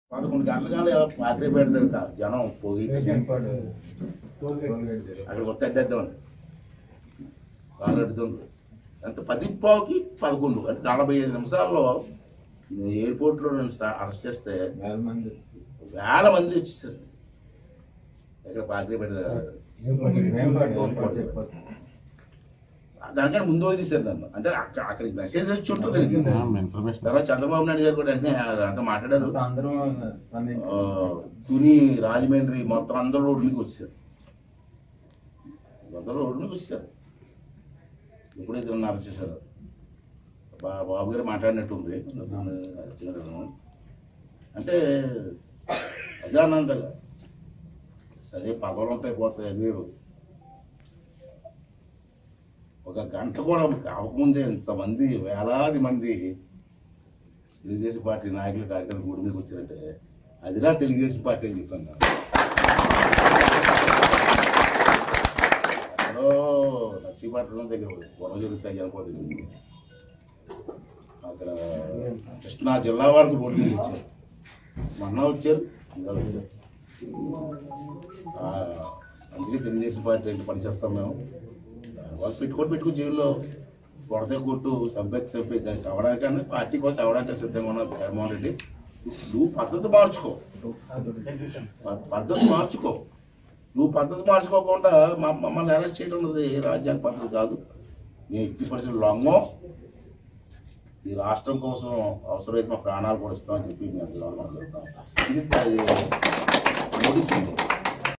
పదకొండు గంటల పాత్ర పెడతారు కా- జనం పోగి అక్కడ కొత్త అడ్డేద్దామని కారు అడ్డుతుంది అంత పది పావుకి పదకొండు అంటే నలభై ఐదు నిమిషాల్లో ఎయిర్పోర్ట్లో నేను స్టా- అరెస్ట్ చేస్తే వేల మంది వచ్చేసారు ఎక్కడ పాత్ర పెడతారు దానికంటే ముందు వదిలేశారు నన్ను అంటే అక్కడ అక్కడికి మెసేజ్ వచ్చి ఉంటుంది ఇన్ఫర్మేషన్ తర్వాత చంద్రబాబు నాయుడు గారు కూడా వెంటనే అంతా మాట్లాడారు అందరూ ఆ, స్పందించి తుని రాజమండ్రి మొత్తం అందరూ రోడ్డు మీదకి వచ్చేసారు అందరూ రోడ్డు మీదకి వచ్చేసారు ఎప్పుడైతే నన్ను అరెస్ట్ చేశారు బా బాబు గారు మాట్లాడినట్టుంది వచ్చినారు. అంటే అజానందంగా సరే పదవులు ఉంటాయి పోతాయి అది వేరు ఒక గంట కూడా కావకముందే ఇంతమంది వేలాది మంది తెలుగుదేశం పార్టీ నాయకులు కార్యకర్తలు గుడి మీదకి వచ్చారంటే అదిరా తెలుగుదేశం పార్టీ అని చెప్తాను ఎక్కడో నర్సీపట్నం దగ్గర గొడవ జరుగుతాయి జనపోతుంది అక్కడ కృష్ణా జిల్లా వరకు రోడ్డు మీద వచ్చారు మొన్న వచ్చారు ఇంకా వచ్చారు ఆ, అందుకే తెలుగుదేశం పార్టీ అంటే పని చేస్తాం మేము వాళ్ళు పెట్టుకొని పెట్టుకుని జైల్లో కొడతే కొట్టు చంపేది చంపేది దాన్ని చవడానికన్నా పార్టీ కోసం చవడానికి సిద్ధంగా ఉన్నా జగన్మోహన్ రెడ్డి నువ్వు పద్ధతి మార్చుకో ప- పద్ధతి మార్చుకో నువ్వు పద్ధతి మార్చుకోకుండా మా- మమ్మల్ని అరెస్ట్ చేయడం ఉన్నది రాజ్యాంగ పద్ధతి కాదు మేము ఎట్టి పరిస్థితులు లొంగం ఈ రాష్ట్రం కోసం అవసరమైతే మా ప్రాణాలు కూడా ఇస్తామని చెప్పి మేము అందరం మనం చేస్తాం ఇది అది నోటీస్ ఉంది